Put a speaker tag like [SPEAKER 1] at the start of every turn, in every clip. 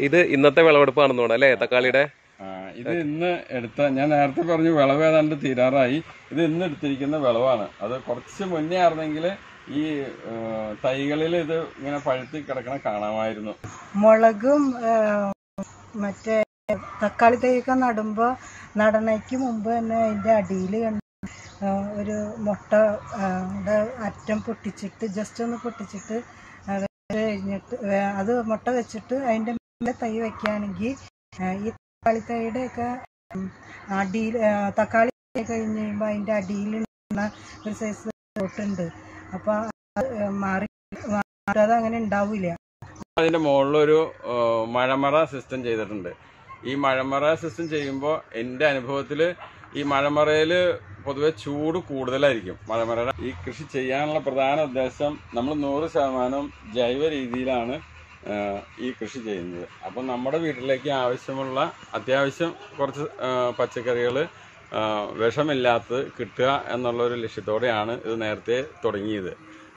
[SPEAKER 1] ഇത് ഇന്നത്തെ വിളവെടുപ്പാണെന്ന് തോന്നുന്നു അല്ലേ തക്കാളിയുടെ
[SPEAKER 2] ആ, ഇത് ഇന്ന് എടുത്ത ഞാൻ നേരത്തെ പറഞ്ഞു വിളവ് ഏതാണ്ട് തീരാറായി ഇത് ഇന്ന് എടുത്തിരിക്കുന്ന വിളവാണ് അത് കുറച്ച് മുന്നേ ആയിരുന്നെങ്കിൽ ഈ ആ, തൈകളിൽ ഇത് ഇങ്ങനെ പഴുത്തി കിടക്കണ കാണാമായിരുന്നു
[SPEAKER 3] മുളകും ആ, മറ്റേ തക്കാളി തൈയൊക്കെ നടുമ്പോൾ നടണയ്ക്ക് മുമ്പ് തന്നെ അതിൻ്റെ അടിയിൽ ഒരു മുട്ട ആ, ടെ അറ്റം പൊട്ടിച്ചിട്ട് ജസ്റ്റ് ഒന്ന് പൊട്ടിച്ചിട്ട് ആ, വെച്ച് കഴിഞ്ഞിട്ട് വേ- അത് മുട്ട വെച്ചിട്ട് അതിൻ്റെ മേലെ തൈ വെക്കുകയാണെങ്കിൽ ഈ തക്കാളി തൈയുടെ ഒക്കെ അടിയിൽ തക്കാളി കഴിഞ്ഞ് കഴിയുമ്പോൾ അതിൻ്റെ അടിയിൽ ഒരു സൈസ് തോട്ടുണ്ട് അപ്പോൾ അത് മാറി മാറാതെ അങ്ങനെ ഉണ്ടാവില്ല
[SPEAKER 2] അതിന്റെ മുകളിലൊരു ആ, മഴമറ സിസ്റ്റം ചെയ്തിട്ടുണ്ട് ഈ മഴമറ സിസ്റ്റം ചെയ്യുമ്പോൾ എൻ്റെ അനുഭവത്തിൽ ഈ മഴമറയിൽ പൊതുവെ ചൂട് കൂടുതലായിരിക്കും മഴമറയുടെ ഈ കൃഷി ചെയ്യാനുള്ള പ്രധാന ഉദ്ദേശം നമ്മൾ നൂറ് ശതമാനം ജൈവ രീതിയിലാണ് ആ, ഈ കൃഷി ചെയ്യുന്നത് അപ്പം നമ്മുടെ വീട്ടിലേക്ക് ആവശ്യമുള്ള അത്യാവശ്യം കുറച്ച് പച്ചക്കറികൾ വിഷമില്ലാത്തത് കിട്ടുക എന്നുള്ള ഒരു ലക്ഷ്യത്തോടെയാണ് ഇത് നേരത്തെ തുടങ്ങിയത്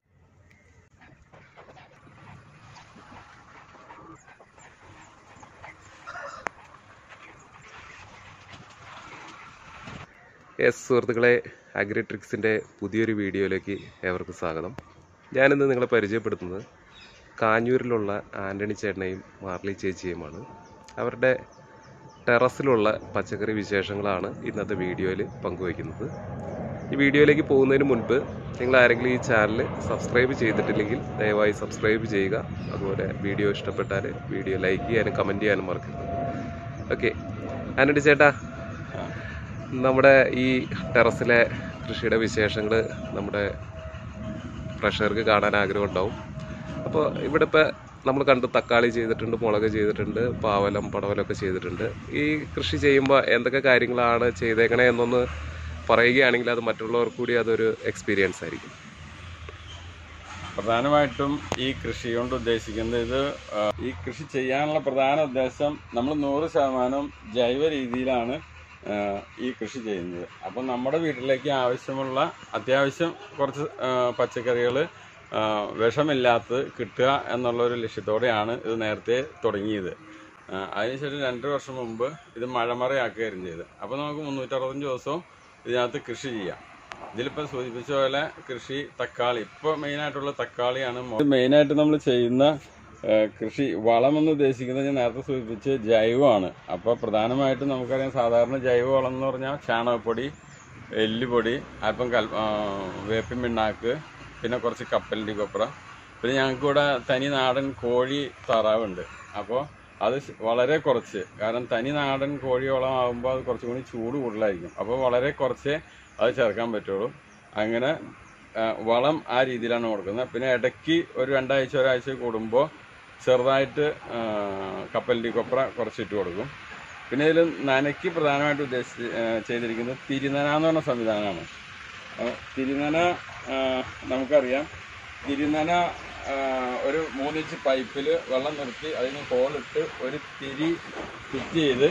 [SPEAKER 1] എസ് സുഹൃത്തുക്കളെ അഗ്രിട്രിക്സിൻ്റെ പുതിയൊരു വീഡിയോയിലേക്ക് ഏവർക്കും സ്വാഗതം ഞാനിന്ന് നിങ്ങളെ പരിചയപ്പെടുത്തുന്നത് കാഞ്ഞൂരിലുള്ള ആൻ്റണി ചേട്ടനെയും മാർലി ചേച്ചിയുമാണ് അവരുടെ ടെറസിലുള്ള പച്ചക്കറി വിശേഷങ്ങളാണ് ഇന്നത്തെ വീഡിയോയിൽ പങ്കുവയ്ക്കുന്നത് ഈ വീഡിയോയിലേക്ക് പോകുന്നതിന് മുൻപ് നിങ്ങൾ ആരെങ്കിലും ഈ ചാനൽ സബ്സ്ക്രൈബ് ചെയ്തിട്ടില്ലെങ്കിൽ ദയവായി സബ്സ്ക്രൈബ് ചെയ്യുക അതുപോലെ വീഡിയോ ഇഷ്ടപ്പെട്ടാൽ വീഡിയോ ലൈക്ക് ചെയ്യാനും കമൻറ്റ് ചെയ്യാനും മറക്കരുത് ഓക്കെ ആൻ്റണി ചേട്ടാ നമ്മുടെ ഈ ടെറസിലെ കൃഷിയുടെ വിശേഷങ്ങൾ നമ്മുടെ പ്രഷർക്ക് കാണാൻ ആഗ്രഹം ഉണ്ടാവും അപ്പോൾ ഇവിടെ ഇപ്പോൾ നമ്മൾ കണ്ട് തക്കാളി ചെയ്തിട്ടുണ്ട് മുളക് ചെയ്തിട്ടുണ്ട് പാവലം പടവലമൊക്കെ ചെയ്തിട്ടുണ്ട് ഈ കൃഷി ചെയ്യുമ്പോൾ എന്തൊക്കെ കാര്യങ്ങളാണ് ചെയ്തേക്കണേ എന്നൊന്ന് പറയുകയാണെങ്കിൽ അത് മറ്റുള്ളവർക്ക് കൂടി അതൊരു എക്സ്പീരിയൻസ് ആയിരിക്കും
[SPEAKER 2] പ്രധാനമായിട്ടും ഈ കൃഷി കൊണ്ട് ഉദ്ദേശിക്കുന്നത് ഇത് ആ, ഈ കൃഷി ചെയ്യാനുള്ള പ്രധാന ഉദ്ദേശം നമ്മൾ നൂറ് ശതമാനം ജൈവ രീതിയിലാണ് ആ, ഈ കൃഷി ചെയ്യുന്നത് അപ്പം നമ്മുടെ വീട്ടിലേക്ക് ആവശ്യമുള്ള അത്യാവശ്യം കുറച്ച് പച്ചക്കറികൾ വിഷമില്ലാത്തത് കിട്ടുക എന്നുള്ള ഒരു ലക്ഷ്യത്തോടെയാണ് ഇത് നേരത്തെ തുടങ്ങിയത് ആ, അതിനുശേഷം രണ്ട് വർഷം മുമ്പ് ഇത് മഴമറയാക്കുകയായിരുന്നു ചെയ്ത് അപ്പോൾ നമുക്ക് മുന്നൂറ്ററുപത്തഞ്ച് ദിവസവും ഇതിനകത്ത് കൃഷി ചെയ്യാം ഇതിലിപ്പോൾ സൂചിപ്പിച്ച പോലെ കൃഷി തക്കാളി ഇപ്പോൾ മെയിനായിട്ടുള്ള തക്കാളിയാണ് മെയിനായിട്ട് നമ്മൾ ചെയ്യുന്ന ആ, കൃഷി വളമെന്ന് ഉദ്ദേശിക്കുന്നത് ഞാൻ നേരത്തെ സൂചിപ്പിച്ച് ജൈവമാണ് അപ്പോൾ പ്രധാനമായിട്ടും നമുക്കറിയാം സാധാരണ ജൈവ വളം എന്ന് പറഞ്ഞാൽ ചാണകപ്പൊടി എല്ലുപൊടി അല്പം കൽ ആ, വേപ്പിൻ പിണ്ണാക്ക് പിന്നെ കുറച്ച് കപ്പലിൻ്റെ കൊപ്ര പിന്നെ ഞങ്ങൾക്ക് ഇവിടെ തനി നാടൻ കോഴി താറാവുണ്ട് അപ്പോൾ അത് ശ- വളരെ കുറച്ച് കാരണം തനി നാടൻ കോഴിയോളം ആകുമ്പോൾ അത് കുറച്ചും കൂടി ചൂട് കൂടുതലായിരിക്കും അപ്പോൾ വളരെ കുറച്ചേ അത് ചേർക്കാൻ പറ്റുള്ളൂ അങ്ങനെ ആ, വളം ആ രീതിയിലാണ് കൊടുക്കുന്നത് പിന്നെ ഇടയ്ക്ക് ഒരു രണ്ടാഴ്ച ഒരാഴ്ച കൂടുമ്പോൾ ചെറുതായിട്ട് ആ, കപ്പലിൻ്റെ കൊപ്ര കുറച്ചിട്ട് കൊടുക്കും പിന്നെ ഇതിൽ നനയ്ക്ക് പ്രധാനമായിട്ട് ഉദ്ദേശിച്ച് ആ, ചെയ്തിരിക്കുന്നത് തിരുനന എന്ന് പറഞ്ഞ സംവിധാനമാണ് ആ, തിരുനന ആ, നമുക്കറിയാം തിരുനന ആ, ഒരു മൂന്നിഞ്ച് പൈപ്പിൽ വെള്ളം നിർത്തി അതിന് ഹോളിട്ട് ഒരു തിരി ഫിറ്റ് ചെയ്ത്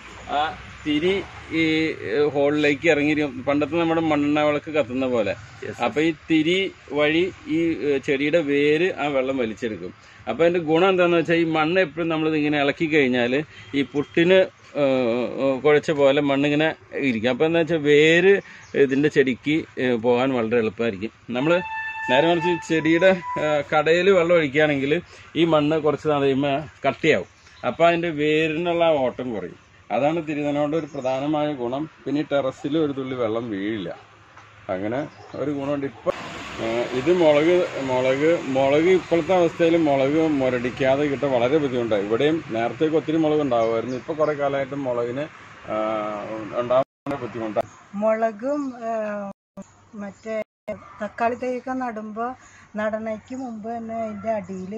[SPEAKER 2] ആ തിരി ഈ ഹോളിലേക്ക് ഇറങ്ങി പണ്ടത്തെ നമ്മുടെ മണ്ണെണ്ണ വിളക്ക് കത്തുന്ന പോലെ അപ്പൊ ഈ തിരി വഴി ഈ ഏഹ്, ചെടിയുടെ വേര് ആ വെള്ളം വലിച്ചെടുക്കും അപ്പൊ അതിന്റെ ഗുണം എന്താന്ന് വെച്ചാൽ ഈ മണ്ണ് എപ്പോഴും നമ്മൾ ഇങ്ങനെ ഇളക്കി കഴിഞ്ഞാൽ ഈ പുട്ടിന് ഏഹ്, ഏഹ്, കുഴച്ച പോലെ മണ്ണിങ്ങനെ ഇരിക്കും അപ്പൊ എന്താ വെച്ചാൽ വേര് ഇതിന്റെ ചെടിക്ക് ഏഹ്, പോകാൻ വളരെ എളുപ്പമായിരിക്കും നമ്മൾ നേരെ മറിച്ച് ചെടിയുടെ കടയിൽ വെള്ളം ഒഴിക്കുകയാണെങ്കിൽ ഈ മണ്ണ് കുറച്ച് നാൾ കഴിയുമ്പോൾ കട്ടിയാവും അപ്പോൾ അതിൻ്റെ വേരിനുള്ള ആ ഓട്ടം കുറയും അതാണ് തിരുനനോട് ഒരു പ്രധാനമായ ഗുണം പിന്നെ ഈ ടെറസിൽ ഒരു തുള്ളി വെള്ളം വീഴില്ല അങ്ങനെ ഒരു ഗുണമുണ്ട് ഇപ്പം ഇത് മുളക് മുളക് മുളക് ഇപ്പോഴത്തെ അവസ്ഥയിൽ മുളക് മുരടിക്കാതെ കിട്ടാൻ വളരെ ബുദ്ധിമുട്ടാണ് ഇവിടെയും നേരത്തേക്ക് ഒത്തിരി മുളക് ഉണ്ടാവുമായിരുന്നു ഇപ്പോൾ കുറേ കാലമായിട്ട് മുളകിന് ആ, ഉണ്ടാവാൻ ബുദ്ധിമുട്ടാണ്
[SPEAKER 3] മുളകും ആ, മറ്റേ തക്കാളി തൈയൊക്കെ നടുമ്പോൾ നടണയ്ക്ക് മുമ്പ് തന്നെ അതിൻ്റെ അടിയിൽ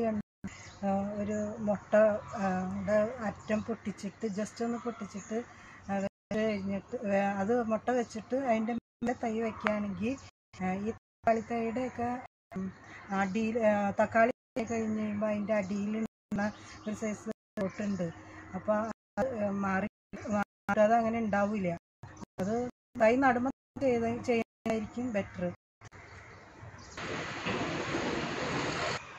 [SPEAKER 3] ഒരു മുട്ട ആ, ടെ അറ്റം പൊട്ടിച്ചിട്ട് ജസ്റ്റ് ഒന്ന് പൊട്ടിച്ചിട്ട് ആ, വെച്ച് കഴിഞ്ഞിട്ട് വേ- അത് മുട്ട വെച്ചിട്ട് അതിൻ്റെ മേലെ തൈ വെക്കുകയാണെങ്കിൽ ഈ തക്കാളി തൈയുടെ ഒക്കെ അടിയിൽ തക്കാളി കഴിഞ്ഞ് കഴിയുമ്പോൾ അതിൻ്റെ അടിയിൽ ഒരു സൈസ് തോട്ടുണ്ട് അപ്പോൾ അത് മാറി മാറാതെ അങ്ങനെ ഉണ്ടാവില്ല അത് തൈ നടുമ്പോൾ ചെയ്ത ചെയ്യുന്നതായിരിക്കും ബെറ്റർ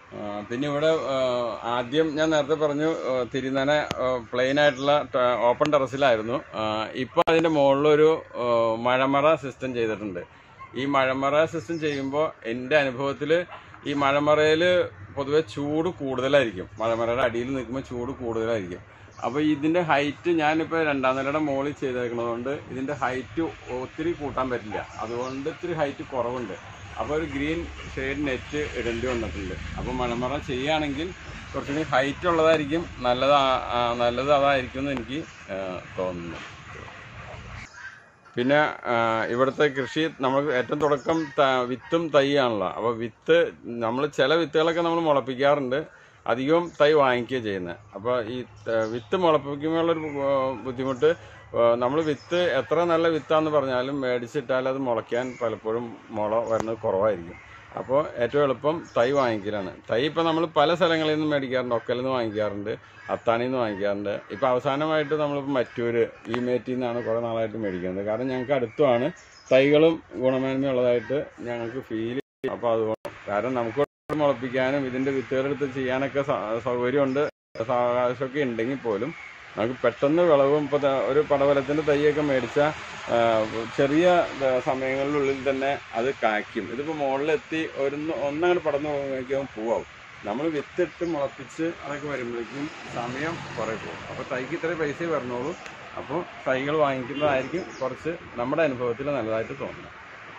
[SPEAKER 2] ആ, പിന്നെ ഇവിടെ ആ, ആദ്യം ഞാൻ നേരത്തെ പറഞ്ഞു ആ, തിരുനന പ്ലെയിൻ ആയിട്ടുള്ള ട- ഓപ്പൺ ടെറസിലായിരുന്നു ആ, ഇപ്പൊ അതിന്റെ മുകളിലൊരു ആ, മഴമറ സിസ്റ്റം ചെയ്തിട്ടുണ്ട് ഈ മഴമറ സിസ്റ്റം ചെയ്യുമ്പോൾ എൻ്റെ അനുഭവത്തിൽ ഈ മഴമറയിൽ പൊതുവെ ചൂട് കൂടുതലായിരിക്കും മഴമറയുടെ അടിയിൽ നിൽക്കുമ്പോൾ ചൂട് കൂടുതലായിരിക്കും അപ്പോൾ ഇതിന്റെ ഹൈറ്റ് ഞാനിപ്പോൾ രണ്ടാം നിലയുടെ മുകളിൽ ചെയ്തേക്കുന്നതുകൊണ്ട് ഇതിന്റെ ഹൈറ്റ് ഒത്തിരി കൂട്ടാൻ പറ്റില്ല അതുകൊണ്ട് ഇത്തിരി ഹൈറ്റ് കുറവുണ്ട് അപ്പോൾ ഒരു ഗ്രീൻ ഷെയ്ഡ് നെറ്റ് ഇടേണ്ടി വന്നിട്ടുണ്ട് അപ്പോൾ മഴമറ ചെയ്യുകയാണെങ്കിൽ കുറച്ചുകൂടി ഹൈറ്റ് ഉള്ളതായിരിക്കും നല്ലത് ആ- ആ, നല്ലത് അതായിരിക്കും എന്ന് എനിക്ക് ആ, തോന്നുന്നു പിന്നെ ആ, ഇവിടുത്തെ കൃഷി നമ്മൾ ഏറ്റവും തുടക്കം ത- വിത്തും തൈയാണല്ലോ അപ്പോൾ വിത്ത് നമ്മൾ ചില വിത്തുകളൊക്കെ നമ്മൾ മുളപ്പിക്കാറുണ്ട് അധികവും തൈ വാങ്ങിക്കുകയാണ് ചെയ്യുന്നത് അപ്പോൾ ഈ ത- വിത്ത് മുളപ്പിക്കുമ്പോഴുള്ളൊരു ആ, ബുദ്ധിമുട്ട് നമ്മൾ വിത്ത് എത്ര നല്ല വിത്താന്ന് പറഞ്ഞാലും മേടിച്ചിട്ടാൽ അത് മുളയ്ക്കാൻ പലപ്പോഴും മുള വരുന്നത് കുറവായിരിക്കും അപ്പോൾ ഏറ്റവും എളുപ്പം തൈ വാങ്ങിക്കലാണ് തൈ ഇപ്പോൾ നമ്മൾ പല സ്ഥലങ്ങളിൽ നിന്നും മേടിക്കാറുണ്ട് ഒക്കലിൽ നിന്ന് വാങ്ങിക്കാറുണ്ട് അത്താണിയിൽ നിന്ന് വാങ്ങിക്കാറുണ്ട് ഇപ്പോൾ അവസാനമായിട്ട് നമ്മളിപ്പോൾ മറ്റൂര് ഈ മേറ്റിൽ നിന്നാണ് കുറേ നാളായിട്ട് മേടിക്കുന്നത് കാരണം ഞങ്ങൾക്ക് അടുത്തുമാണ് തൈകളും ഗുണമേന്മയുള്ളതായിട്ട് ഞങ്ങൾക്ക് ഫീൽ ചെയ്യും അപ്പോൾ അതുകൊണ്ട് കാരണം നമുക്ക് മുളപ്പിക്കാനും ഇതിൻ്റെ വിത്തുകളെടുത്ത് ചെയ്യാനൊക്കെ സ- സൗകര്യമുണ്ട് സാവകാശമൊക്കെ ഉണ്ടെങ്കിൽ പോലും നമുക്ക് പെട്ടെന്ന് വിളവും ഇപ്പോൾ ദാ ഒരു പടവലത്തിൻ്റെ തൈയൊക്കെ മേടിച്ചാൽ ചെറിയ ദ- സമയങ്ങളിലുള്ളിൽ തന്നെ അത് കായ്ക്കും ഇതിപ്പോൾ മുകളിലെത്തി ഒരു ഒന്നങ്ങനെ പടന്നു പോകുമ്പോഴേക്കും പൂവാവും നമ്മൾ വിത്തിട്ട് മുളപ്പിച്ച് അതൊക്കെ വരുമ്പോഴേക്കും സമയം കുറേ പോകും അപ്പോൾ തൈക്ക് ഇത്രയും പൈസ വരണോളൂ അപ്പോൾ തൈകൾ വാങ്ങിക്കുന്നതായിരിക്കും കുറച്ച് നമ്മുടെ അനുഭവത്തിൽ നല്ലതായിട്ട് തോന്നുന്നത്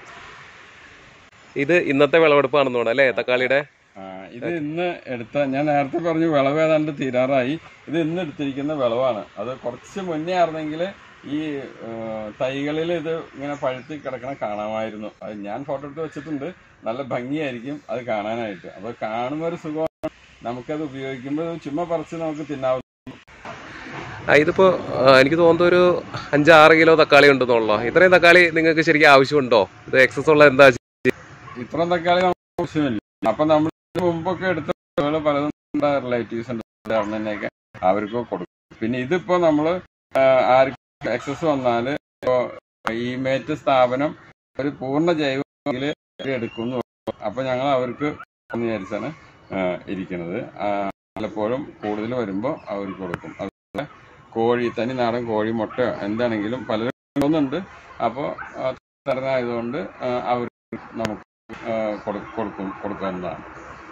[SPEAKER 1] ഇത് ഇന്നത്തെ വിളവെടുപ്പാണെന്ന് തോന്നുന്നു അല്ലേ തക്കാളിയുടെ
[SPEAKER 2] ആ, ഇത് ഇന്ന് എടുത്ത ഞാൻ നേരത്തെ പറഞ്ഞു വിളവ് ഏതാണ്ട് തീരാറായി ഇത് ഇന്ന് എടുത്തിരിക്കുന്ന വിളവാണ് അത് കുറച്ച് മുന്നേ ആയിരുന്നെങ്കിൽ ഈ തൈകളിൽ ഇത് ഇങ്ങനെ പഴുത്തി കിടക്കണ കാണാമായിരുന്നു അത് ഞാൻ ഫോട്ടോ എടുത്ത് വെച്ചിട്ടുണ്ട് നല്ല ഭംഗിയായിരിക്കും അത് കാണാനായിട്ട് അപ്പൊ കാണുന്ന ഒരു സുഖമാണ് നമുക്കത് ഉപയോഗിക്കുമ്പോൾ ഇത് ചുമ്മാ പറിച്ച് നമുക്ക് തിന്നാവുന്ന
[SPEAKER 1] ആ, ഇതിപ്പോ ആ, എനിക്ക് തോന്നുന്നു ഒരു അഞ്ചാറ് കിലോ തക്കാളി ഉണ്ടെന്നുള്ളോ ഇത്രയും തക്കാളി നിങ്ങൾക്ക് ശരിക്കും ആവശ്യമുണ്ടോ ഇത് എക്സസ് ഉള്ള എന്താ
[SPEAKER 2] ഇത്രയും തക്കാളി നമുക്ക് ആവശ്യമില്ല അപ്പൊ നമ്മൾ മുമ്പൊക്കെ എടുത്ത വിളകൾ പലതും റിലേറ്റീവ്സ് ഉണ്ട് അണ്ണനെയൊക്കെ അവർക്ക് കൊടുക്കും പിന്നെ ഇതിപ്പോ നമ്മള് ആ, ആർക്കും എക്സസ് വന്നാല് ഇപ്പോ ഈ മേറ്റ് സ്ഥാപനം ഒരു പൂർണ്ണ ജൈവ എടുക്കുന്നു അപ്പൊ ഞങ്ങൾ അവർക്ക് എന്ന് വിചാരിച്ചാണ് ആ, ഇരിക്കുന്നത് ആ, പലപ്പോഴും കൂടുതൽ വരുമ്പോൾ അവർക്ക് കൊടുക്കും അതുപോലെ കോഴി തനി നാടൻ കോഴി മുട്ട എന്താണെങ്കിലും പലരും കൊണ്ടുവന്നുണ്ട് അപ്പോൾ തരനായതുകൊണ്ട് അവർ നമുക്ക് ആ, കൊടു- കൊടുക്കും കൊടുക്കാവുന്നതാണ്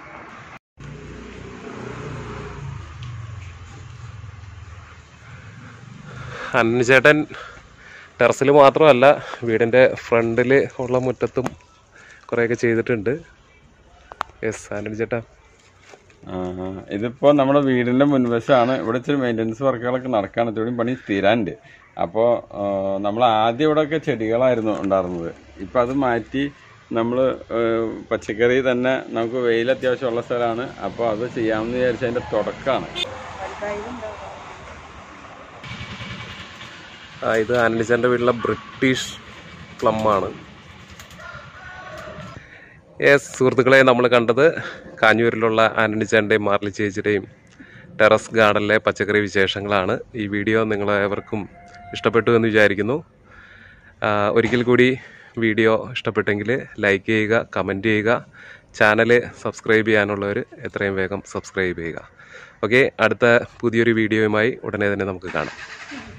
[SPEAKER 1] അന്നൻ ചേട്ടൻ ടെറസിൽ മാത്രമല്ല വീടിൻ്റെ ഫ്രണ്ടിൽ ഉള്ള മുറ്റത്തും കുറേയൊക്കെ ചെയ്തിട്ടുണ്ട് യെസ് ആന്റണി ചേട്ടാ
[SPEAKER 2] ആഹാ. ഇതിപ്പോ നമ്മുടെ വീടിന്റെ മുൻവശമാണ് ഇവിടെ ഇച്ചിരി മെയിൻ്റെനൻസ് വർക്കുകളൊക്കെ നടക്കാണ് ഇത്രയും പണി തീരാണ്ട് അപ്പോൾ നമ്മൾ ആദ്യം ഇവിടെയൊക്കെ ചെടികളായിരുന്നു ഉണ്ടായിരുന്നത് ഇപ്പം അത് മാറ്റി നമ്മൾ പച്ചക്കറി തന്നെ നമുക്ക് വെയിൽ അത്യാവശ്യമുള്ള സ്ഥലമാണ് അപ്പോൾ അത് ചെയ്യാമെന്ന് വിചാരിച്ച അതിൻ്റെ തുടക്കമാണ്
[SPEAKER 1] ആ ഇത് ആന്റണി ചേട്ടൻ്റെ വീട്ടിലെ ബ്രിട്ടീഷ് പ്ലമ്മാണ് യെസ് സുഹൃത്തുക്കളെ നമ്മൾ കണ്ടത് കാഞ്ഞൂരിലുള്ള ആന്റണി ചേട്ടൻ്റെയും മാർലി ചേച്ചിയുടെയും ടെറസ് ഗാർഡനിലെ പച്ചക്കറി വിശേഷങ്ങളാണ് ഈ വീഡിയോ നിങ്ങളേവർക്കും ഇഷ്ടപ്പെട്ടു എന്ന് വിചാരിക്കുന്നു ആ, ഒരിക്കൽ കൂടി വീഡിയോ ഇഷ്ടപ്പെട്ടെങ്കിൽ ലൈക്ക് ചെയ്യുക കമൻറ്റ് ചെയ്യുക ചാനൽ സബ്സ്ക്രൈബ് ചെയ്യാനുള്ളവർ എത്രയും വേഗം സബ്സ്ക്രൈബ് ചെയ്യുക ഓക്കെ അടുത്ത പുതിയൊരു വീഡിയോയുമായി ഉടനെ തന്നെ നമുക്ക് കാണാം